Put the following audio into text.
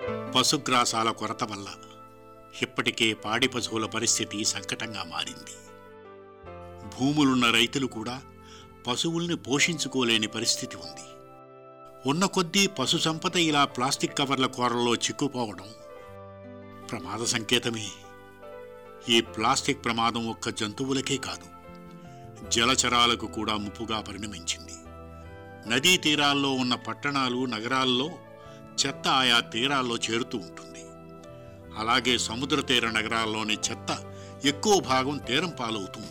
పశుగ్రాసాల కొరత వల్ల ఇప్పటికే పాడి పశువుల పరిస్థితి సంకటంగా మారింది భూములున్న రైతులు కూడా పశువుల్ని పోషించుకోలేని పరిస్థితి ఉంది ఉన్న కొద్దీ పశు సంపద ఇలా ప్లాస్టిక్ కవర్ల కూరల్లో చిక్కుపోవడం ప్రమాద సంకేతమే ఈ ప్లాస్టిక్ ప్రమాదం ఒక్క జంతువులకే కాదు జలచరాలకు కూడా ముప్పుగా పరిణమించింది నదీ తీరాల్లో ఉన్న పట్టణాలు నగరాల్లో చెత్త ఆయా తీరాల్లో చేరుతూ ఉంటుంది అలాగే సముద్ర తీర నగరాల్లోని చెత్త ఎక్కువ భాగం తీరం పాలవుతూ ఉంటుంది